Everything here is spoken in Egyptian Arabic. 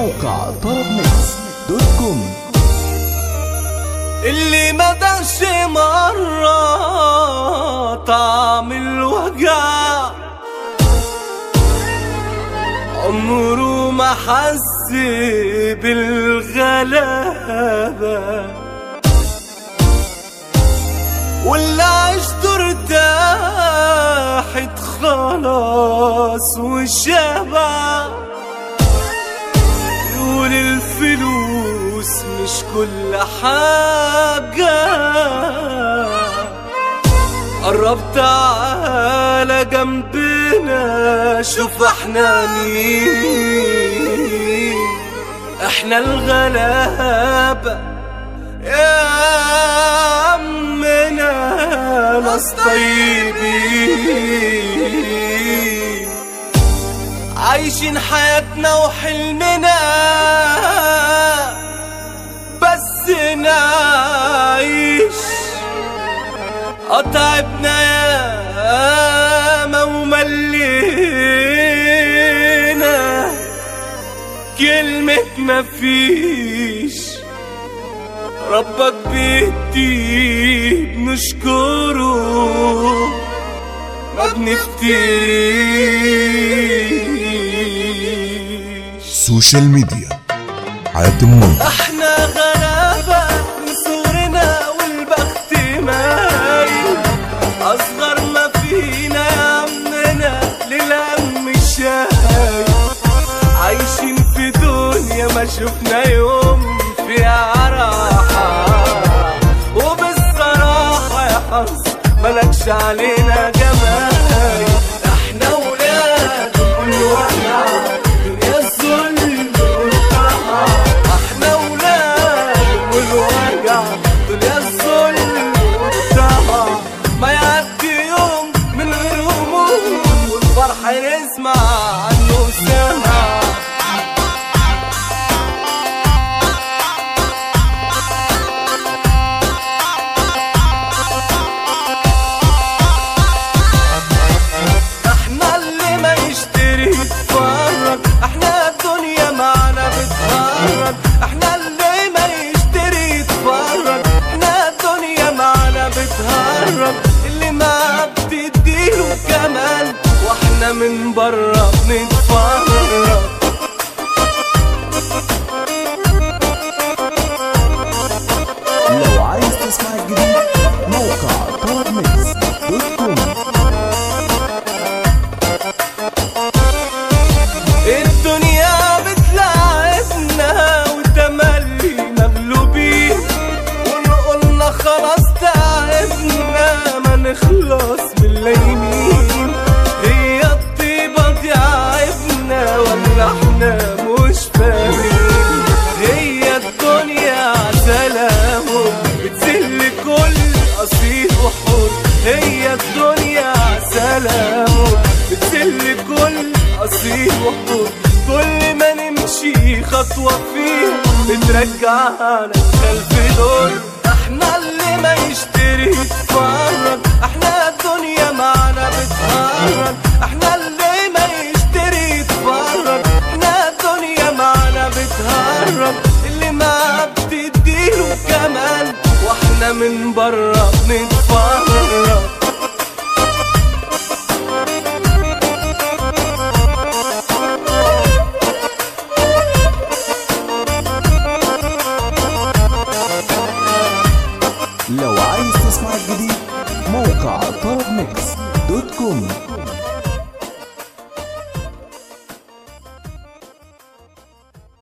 موقع طرب ميكس دوت كوم اللي ما دعش مرة طعم الوجع عمره ما حس بالغلابة واللي عشته ارتاحت خلاص وشبع يقول الفلوس مش كل حاجة قرب تعالى جنبنا شوف احنا مين احنا الغلابة يا عمنا ناس طيبين عايشين حياتنا وحلمنا بس نعيش قطعبنا ياما وملينا كلمة مفيش ربك بيدي بنشكره ما بنفتريش سوشيال ميديا حاتم منطق احنا غلابة من صغرنا والبخت مايل اصغر ما فينا يا عمنا للهم الشاي عايشين في دنيا ما شفنا يوم فيها راحة وبالصراحة يا حظ ملكش علينا جمال احنا ولاد كل واحد دنيا الظلم والطمع احنا ولاد والوجع دنيا الظلم والطمع ما يعدي يوم من غير هموم والفرح نسمع عنه سمع احنا اللي ما يشتري يتفرج احنا الدنيا معنا بتهرج احنا اللي ما يشتري يتفرج احنا الدنيا معنا بتهرج اللي ما بتديله كمان واحنا من بره بنتفرج لو عايز تسمع الجديد موقع طرب ميكس دوت كوم الدنيا بتلعبنا وتملي مغلوبين ونقولنا خلاص تعبنا ما نخلص من الليمين هي الطيبة دي عيبنا ولا احنا مش فاهمين هي الدنيا سلام بتذل كل أصيل وحور هي الدنيا سلام بتذل كل أصيل وحور كل ما نمشي خطوة فيها بترجعنا خلف دور احنا اللي ما يشتري يتفرج احنا الدنيا معنا بتهرج احنا اللي ما يشتري يتفرج احنا الدنيا معنا بتهرج اللي ما بتديله كمان واحنا من بره بنتفرج لو عايز تسمع الجديد موقع طرب ميكس دوت كوم